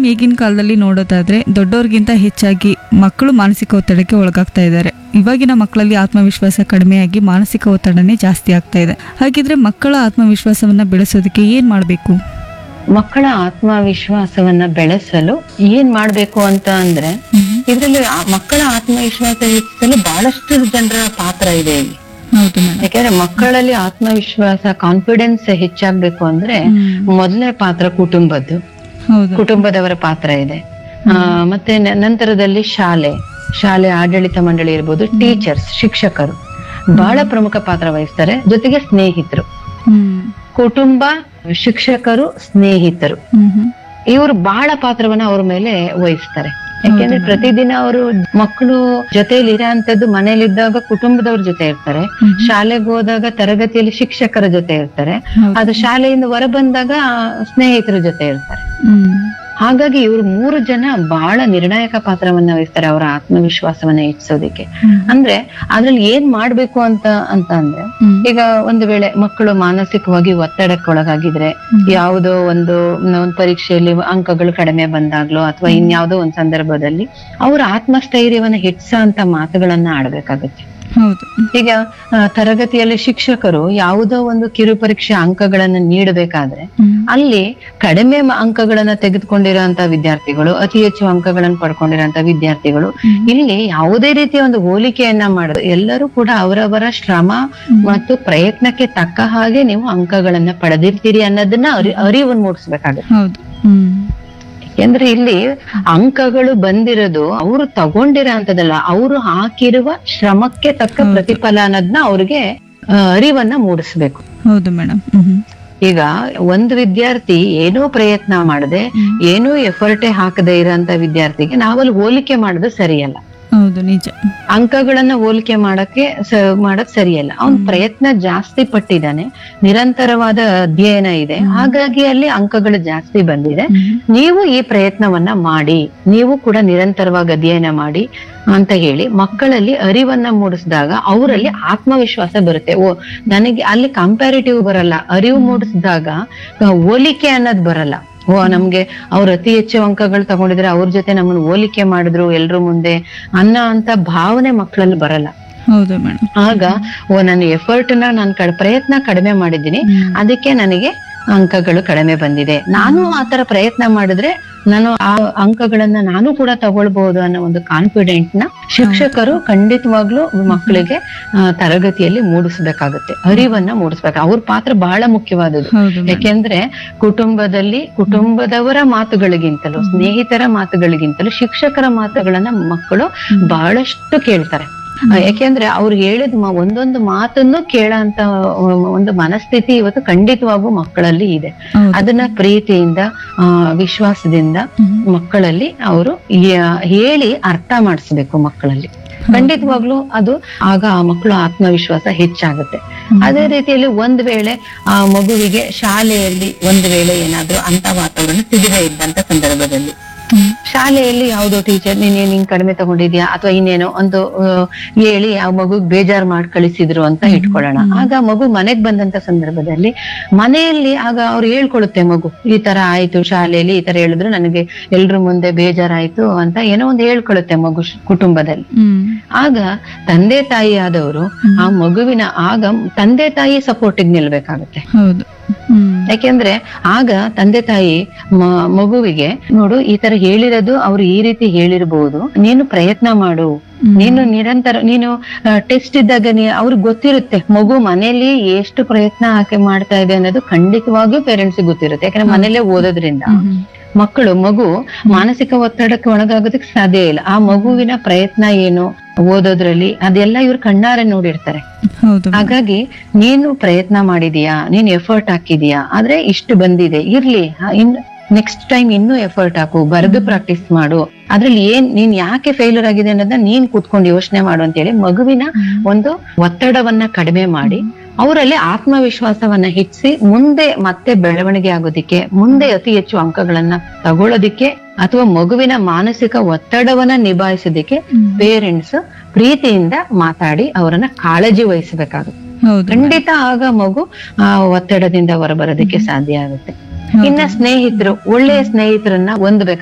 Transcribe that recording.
Madam ಈಗಿನ ಕಾಲದಲ್ಲಿ ನೋಡೋದಾದ್ರೆ ದೊಡ್ಡವ್ರಿಗಿಂತ ಹೆಚ್ಚಾಗಿ ಮಕ್ಕಳು ಮಾನಸಿಕ ಒತ್ತಡಕ್ಕೆ ಒಳಗಾಗ್ತಾ ಇದ್ದಾರೆ ಇವಾಗಿನ ಮಕ್ಕಳಲ್ಲಿ ಆತ್ಮವಿಶ್ವಾಸ ಕಡಿಮೆಯಾಗಿ ಮಾನಸಿಕ ಒತ್ತಡನೇ ಜಾಸ್ತಿ ಆಗ್ತಾ ಇದೆ ಹಾಗಿದ್ರೆ ಮಕ್ಕಳ ಆತ್ಮವಿಶ್ವಾಸವನ್ನ ಬೆಳೆಸೋದಕ್ಕೆ ಏನ್ ಮಾಡಬೇಕು ಮಕ್ಕಳ ಆತ್ಮವಿಶ್ವಾಸವನ್ನ ಬೆಳೆಸಲು ಏನ್ ಮಾಡ್ಬೇಕು ಅಂತ ಅಂದ್ರೆ ಇದ್ರಲ್ಲಿ ಆ- ಮಕ್ಕಳ ಆತ್ಮವಿಶ್ವಾಸ ಹೆಚ್ಚಿಸಲು ಬಹಳಷ್ಟು ಜನರ ಪಾತ್ರ ಇದೆ ಇಲ್ಲಿ ಹೌದು ಮೇಡಮ್ ಯಾಕಂದ್ರೆ ಮಕ್ಕಳಲ್ಲಿ ಆತ್ಮವಿಶ್ವಾಸ ಕಾನ್ಫಿಡೆನ್ಸ್ ಹೆಚ್ಚಾಗ್ಬೇಕು ಅಂದ್ರೆ ಮೊದಲನೇ ಪಾತ್ರ ಕುಟುಂಬದ್ದು ಹೌದು ಕುಟುಂಬದವರ ಪಾತ್ರ ಇದೆ ಆ, ಮತ್ತೆ ನ- ನಂತರದಲ್ಲಿ ಶಾಲೆ ಶಾಲೆ ಆಡಳಿತ ಮಂಡಳಿ ಇರ್ಬೋದು ಟೀಚರ್ಸ್ ಶಿಕ್ಷಕರು ಬಹಳ ಪ್ರಮುಖ ಪಾತ್ರ ವಹಿಸ್ತಾರೆ ಜೊತೆಗೆ ಸ್ನೇಹಿತರು ಹ್ಮ್ ಕುಟುಂಬ ಶಿಕ್ಷಕರು ಸ್ನೇಹಿತರು ಹ್ಮ್ ಹ್ಮ್ ಇವರು ಬಹಳ ಪಾತ್ರವನ್ನ ಅವ್ರ ಮೇಲೆ ವಹಿಸ್ತಾರೆ ಯಾಕೆಂದ್ರೆ ಪ್ರತಿದಿನ ಅವರು ಮಕ್ಕಳು ಜೊತೆಯಲ್ಲಿ ಇರೋಂಥದ್ದು ಮನೇಲಿದ್ದಾಗ ಕುಟುಂಬದವ್ರ ಜೊತೆ ಇರ್ತಾರೆ ಹ್ಮ್. ಶಾಲೆಗೆ ಹೋದಾಗ ತರಗತಿಯಲ್ಲಿ ಶಿಕ್ಷಕರ ಜೊತೆ ಇರ್ತಾರೆ ಹೌದು. ಅದು ಶಾಲೆಯಿಂದ ಹೊರ ಬಂದಾಗ ಸ್ನೇಹಿತರ ಜೊತೆ ಇರ್ತಾರೆ ಹ್ಮ್ ಹಾಗಾಗಿ ಇವರು ಮೂರು ಜನ ಬಹಳ ನಿರ್ಣಾಯಕ ಪಾತ್ರವನ್ನ ವಹಿಸ್ತಾರೆ ಅವರ ಆತ್ಮವಿಶ್ವಾಸವನ್ನ ಹೆಚ್ಚಿಸೋದಿಕ್ಕೆ ಹ್ಮ್. ಅಂದ್ರೆ ಅದ್ರಲ್ಲಿ ಏನ್ ಮಾಡ್ಬೇಕು ಅಂತ ಅಂತ ಅಂದ್ರೆ ಹ್ಮ್. ಈಗ ಒಂದು ವೇಳೆ ಮಕ್ಕಳು ಮಾನಸಿಕವಾಗಿ ಒತ್ತಡಕ್ಕೆ ಒಳಗಾಗಿದ್ರೆ ಯಾವುದೋ ಒಂದು ಒಂದು ಪರೀಕ್ಷೆಯಲ್ಲಿ ಅಂಕಗಳು ಕಡಿಮೆ ಬಂದಾಗ್ಲೋ ಅಥವಾ ಇನ್ಯಾವುದೋ ಒಂದು ಸಂದರ್ಭದಲ್ಲಿ ಅವರ ಆತ್ಮಸ್ಥೈರ್ಯವನ್ನ ಹೆಚ್ಚೋ ಅಂತ ಮಾತುಗಳನ್ನ ಆಡ್ಬೇಕಾಗುತ್ತೆ ಹೌದು ಈಗ ಆ, ತರಗತಿಯಲ್ಲಿ ಶಿಕ್ಷಕರು ಯಾವುದೋ ಒಂದು ಕಿರು ಪರೀಕ್ಷೆ ಅಂಕಗಳನ್ನ ನೀಡಬೇಕಾದ್ರೆ ಹ್ಮ್. ಅಲ್ಲಿ ಕಡಿಮೆ ಮ- ಅಂಕಗಳನ್ನ ತೆಗೆದುಕೊಂಡಿರೋಂತ ವಿದ್ಯಾರ್ಥಿಗಳು ಅತಿ ಹೆಚ್ಚು ಅಂಕಗಳನ್ನ ಪಡ್ಕೊಂಡಿರೋಂತ ವಿದ್ಯಾರ್ಥಿಗಳು ಹ್ಮ್. ಇಲ್ಲಿ ಯಾವುದೇ ರೀತಿಯ ಒಂದು ಹೋಲಿಕೆಯನ್ನ ಮಾಡೋದು ಎಲ್ಲರೂ ಕೂಡ ಅವರವರ ಶ್ರಮ ಮತ್ತು ಪ್ರಯತ್ನಕ್ಕೆ ತಕ್ಕ ಹಾಗೆ ನೀವು ಅಂಕಗಳನ್ನ ಪಡೆದಿರ್ತೀರಿ ಅನ್ನೋದನ್ನ ಅರಿ ಅರಿವನ್ನು ಮೂಡಿಸ್ಬೇಕಾಗುತ್ತೆ ಹೌದು ಹ್ಮ್ ಯಾಕೆಂದ್ರೆ ಇಲ್ಲಿ ಅಂಕಗಳು ಬಂದಿರೋದು ಅವರು ತಗೊಂಡಿರೋ ಅಂತದಲ್ಲ ಅವರು ಹಾಕಿರುವ ಶ್ರಮಕ್ಕೆ ತಕ್ಕ ಹೌದು. ಪ್ರತಿಫಲ ಅನ್ನೋದನ್ನ ಅವ್ರಿಗೆ ಆ, ಅರಿವನ್ನ ಮೂಡಿಸ್ಬೇಕು ಹೌದು ಮೇಡಮ್ ಹ್ಮ್ ಈಗ ಒಂದು ವಿದ್ಯಾರ್ಥಿ ಏನೋ ಪ್ರಯತ್ನ ಮಾಡದೆ ಹ್ಮ್. ಏನೋ ಎಫರ್ಟೇ ಹಾಕದೆ ಇರೋಂತ ವಿದ್ಯಾರ್ಥಿಗೆ ನಾವಲ್ಲಿ ಹೋಲಿಕೆ ಮಾಡೋದು ಸರಿಯಲ್ಲ ಹೌದು ನಿಜ ಅಂಕಗಳನ್ನ ಹೋಲಿಕೆ ಮಾಡಕ್ಕೆ ಸ- ಮಾಡಕ್ ಸರಿಯಲ್ಲ ಅವನ್ ಪ್ರಯತ್ನ ಜಾಸ್ತಿ ಪಟ್ಟಿದ್ದಾನೆ ನಿರಂತರವಾದ ಅಧ್ಯಯನ ಇದೆ ಹಾಗಾಗಿ ಅಲ್ಲಿ ಅಂಕಗಳು ಜಾಸ್ತಿ ಬಂದಿದೆ ಹ್ಮ್. ನೀವು ಈ ಪ್ರಯತ್ನವನ್ನ ಮಾಡಿ ನೀವು ಕೂಡ ನಿರಂತರವಾಗಿ ಅಧ್ಯಯನ ಮಾಡಿ ಅಂತ ಹೇಳಿ ಮಕ್ಕಳಲ್ಲಿ ಅರಿವನ್ನ ಮೂಡಿಸಿದಾಗ ಅವರಲ್ಲಿ ಆತ್ಮವಿಶ್ವಾಸ ಬರುತ್ತೆ ಓ ನನಗೆ ಅಲ್ಲಿ ಕಂಪ್ಯಾರಿಟಿವ್ ಬರಲ್ಲ ಅರಿವು ಮೂಡಿಸಿದಾಗ ಆ, ಹೋಲಿಕೆ ಅನ್ನೋದು ಬರಲ್ಲ ಓ ನಮ್ಗೆ ಅವ್ರು ಅತಿ ಹೆಚ್ಚು ಅಂಕಗಳು ತಗೊಂಡಿದ್ರೆ ಅವ್ರ ಜೊತೆ ನಮ್ಮನ್ನ ಹೋಲಿಕೆ ಮಾಡಿದ್ರು ಎಲ್ರ ಮುಂದೆ ಅನ್ನೋ ಅಂತ ಭಾವನೆ ಮಕ್ಕಳಲ್ಲಿ ಬರಲ್ಲ ಹೌದು ಮೇಡಮ್ ಆಗ ಓ ನನ್ನ ಎಫರ್ಟ್ ನ ನಾನು ಕಡ್- ಪ್ರಯತ್ನ ಕಡಿಮೆ ಮಾಡಿದ್ದೀನಿ ಅದಕ್ಕೆ ನನಗೆ ಅಂಕಗಳು ಕಡಿಮೆ ಬಂದಿದೆ ನಾನು ಆತರ ಪ್ರಯತ್ನ ಮಾಡಿದ್ರೆ ನಾನು ಆ ಅಂಕಗಳನ್ನ ನಾನು ಕೂಡ ತಗೊಳ್ಬಹುದು ಅನ್ನೋ ಒಂದು ಕಾನ್ಫಿಡೆಂಟ್ ನ ಶಿಕ್ಷಕರು ಖಂಡಿತವಾಗ್ಲೂ ಮಕ್ಕಳಿಗೆ ಆ, ತರಗತಿಯಲ್ಲಿ ಮೂಡಿಸ್ಬೇಕಾಗುತ್ತೆ ಅರಿವನ್ನ ಮೂಡಿಸ್ಬೇಕು ಅವ್ರ ಪಾತ್ರ ಬಹಳ ಮುಖ್ಯವಾದದ್ದು ಹೌದು ಮೇಡಮ್ ಯಾಕೆಂದ್ರೆ ಕುಟುಂಬದಲ್ಲಿ ಕುಟುಂಬದವರ ಮಾತುಗಳಿಗಿಂತಲೂ ಸ್ನೇಹಿತರ ಮಾತುಗಳಿಗಿಂತಲೂ ಶಿಕ್ಷಕರ ಮಾತುಗಳನ್ನ ಮಕ್ಕಳು ಬಹಳಷ್ಟು ಕೇಳ್ತಾರೆ ಆ, ಯಾಕೆಂದ್ರೆ ಅವ್ರು ಹೇಳಿದ ಮ- ಒಂದೊಂದು ಮಾತನ್ನು ಕೇಳಂತ ಒಂದು ಮನಸ್ಥಿತಿ ಇವತ್ತು ಖಂಡಿತವಾಗೂ ಮಕ್ಕಳಲ್ಲಿ ಇದೆ ಹೌದು ಅದನ್ನ ಪ್ರೀತಿಯಿಂದ ಆ, ವಿಶ್ವಾಸದಿಂದ ಹ್ಮ್. ಮಕ್ಕಳಲ್ಲಿ ಅವರು ಹೇಳಿ ಅರ್ಥ ಮಾಡಿಸ್ಬೇಕು ಮಕ್ಕಳಲ್ಲಿ ಖಂಡಿತವಾಗ್ಲೂ ಅದು ಆಗ ಆ ಮಕ್ಕಳ ಆತ್ಮವಿಶ್ವಾಸ ಹೆಚ್ಚಾಗುತ್ತೆ ಅದೇ ರೀತಿಯಲ್ಲಿ ಒಂದ್ ವೇಳೆ ಆ ಮಗುವಿಗೆ ಶಾಲೆಯಲ್ಲಿ ಒಂದ್ ವೇಳೆ ಏನಾದ್ರೂ ಅಂತ ವಾತಾವರಣ ಸಿಗದೇ ಇದ್ದಂತ ಸಂದರ್ಭದಲ್ಲಿ ಹ್ಮ್. ಶಾಲೆಯಲ್ಲಿ ಯಾವ್ದೋ ಟೀಚರ್ ನೀನೇನ್ ಹಿಂಗ್ ಕಡಿಮೆ ತಗೊಂಡಿದ್ಯಾ ಅಥವಾ ಇನ್ನೇನೋ ಒಂದು ಆ, ಹೇಳಿ ಆ ಮಗು ಬೇಜಾರ್ ಮಾಡಿ ಕಳಿಸಿದ್ರು ಅಂತ ಇಟ್ಕೊಳ್ಳೋಣ ಆಗ ಮಗು ಮನೆಗ್ ಬಂದಂತ ಸಂದರ್ಭದಲ್ಲಿ ಮನೆಯಲ್ಲಿ ಆಗ ಅವ್ರು ಹೇಳ್ಕೊಳುತ್ತೆ ಮಗು ಈ ತರ ಆಯ್ತು ಶಾಲೆಯಲ್ಲಿ ಈ ತರ ಹೇಳಿದ್ರು ನನಗೆ ಎಲ್ರ ಮುಂದೆ ಬೇಜಾರಾಯ್ತು ಅಂತ ಏನೋ ಒಂದು ಹೇಳ್ಕೊಳುತ್ತೆ ಮಗು ಶ್- ಕುಟುಂಬದಲ್ಲಿ ಹ್ಮ್ ಆಗ ತಂದೆ ತಾಯಿ ಆದವರು ಆ ಮಗುವಿನ ಆಗ ತಂದೆ ತಾಯಿ ಸಪೋರ್ಟಿಗೆ ನಿಲ್ಬೇಕಾಗುತ್ತೆ ಹೌದು ಹ್ಮ್ ಯಾಕೆಂದ್ರೆ ಆಗ ತಂದೆ ತಾಯಿ ಮ- ಮಗುವಿಗೆ ನೋಡು ಈ ತರ ಹೇಳಿರೋದು ಅವ್ರು ಈ ರೀತಿ ಹೇಳಿರ್ಬೋದು ನೀನು ಪ್ರಯತ್ನ ಮಾಡು ನೀನು ನಿರಂತರ ನೀನು ಟೆಸ್ಟ್ ಇದ್ದಾಗ ನೀ ಅವ್ರಿಗೆ ಗೊತ್ತಿರುತ್ತೆ ಮಗು ಮನೇಲಿ ಎಷ್ಟು ಪ್ರಯತ್ನ ಹಾಕಿ ಮಾಡ್ತಾ ಇದೆ ಅನ್ನೋದು ಖಂಡಿತವಾಗಿಯೂ ಪೇರೆಂಟ್ಸ್ ಗೊತ್ತಿರುತ್ತೆ ಯಾಕಂದ್ರೆ ಮನೇಲೆ ಓದೋದ್ರಿಂದ ಹ್ಮ್. ಮಕ್ಕಳು ಮಗು ಮಾನಸಿಕ ಒತ್ತಡಕ್ಕೆ ಒಳಗಾಗೋದಕ್ಕೆ ಸಾಧ್ಯ ಇಲ್ಲ ಆ ಮಗುವಿನ ಪ್ರಯತ್ನ ಏನು ಓದೋದ್ರಲ್ಲಿ ಅದೆಲ್ಲ ಇವ್ರು ಕಣ್ಣಾರೆ ನೋಡಿರ್ತಾರೆ ಹೌದು ಹಾಗಾಗಿ ನೀನು ಪ್ರಯತ್ನ ಮಾಡಿದೀಯಾ ನೀನ್ ಎಫರ್ಟ್ ಹಾಕಿದೀಯಾ ಆದ್ರೆ ಇಷ್ಟು ಬಂದಿದೆ ಇರ್ಲಿ ಹ, ಇನ್ ನೆಕ್ಸ್ಟ್ ಟೈಮ್ ಇನ್ನೂ ಎಫರ್ಟ್ ಹಾಕು ಬರೆದು ಪ್ರಾಕ್ಟೀಸ್ ಮಾಡು ಅದ್ರಲ್ಲಿ ಏನ್ ನೀನ್ ಯಾಕೆ ಫೇಲ್ಯೂರ್ ಆಗಿದೆ ಅನ್ನೋದನ್ನ ನೀನ್ ಕೂತ್ಕೊಂಡು ಯೋಚನೆ ಮಾಡು ಅಂತ ಹೇಳಿ ಮಗುವಿನ ಒಂದು ಒತ್ತಡವನ್ನ ಕಡಿಮೆ ಮಾಡಿ ಅವರಲ್ಲಿ ಆತ್ಮವಿಶ್ವಾಸವನ್ನ ಹೆಚ್ಚಿಸಿ ಮುಂದೆ ಮತ್ತೆ ಬೆಳವಣಿಗೆ ಆಗೋದಿಕ್ಕೆ ಮುಂದೆ ಅತಿ ಹೆಚ್ಚು ಅಂಕಗಳನ್ನ ತಗೊಳ್ಳೋದಿಕ್ಕೆ ಅಥವಾ ಮಗುವಿನ ಮಾನಸಿಕ ಒತ್ತಡವನ್ನ ನಿಭಾಯಿಸೋದಿಕ್ಕೆ ಹ್ಮ್. ಪೇರೆಂಟ್ಸ್ ಪ್ರೀತಿಯಿಂದ ಮಾತಾಡಿ ಅವರನ್ನ ಕಾಳಜಿ ವಹಿಸಬೇಕಾಗುತ್ತೆ ಹೌದು ಖಂಡಿತ ಆಗ ಮಗು ಆ ಒತ್ತಡದಿಂದ ಹೊರಬರೋದಕ್ಕೆ ಸಾಧ್ಯ ಆಗುತ್ತೆ ಹೌದು. ಇನ್ನ ಸ್ನೇಹಿತರು ಒಳ್ಳೆಯ ಸ್ನೇಹಿತರನ್ನ ಹೊಂದ್ಬೇಕು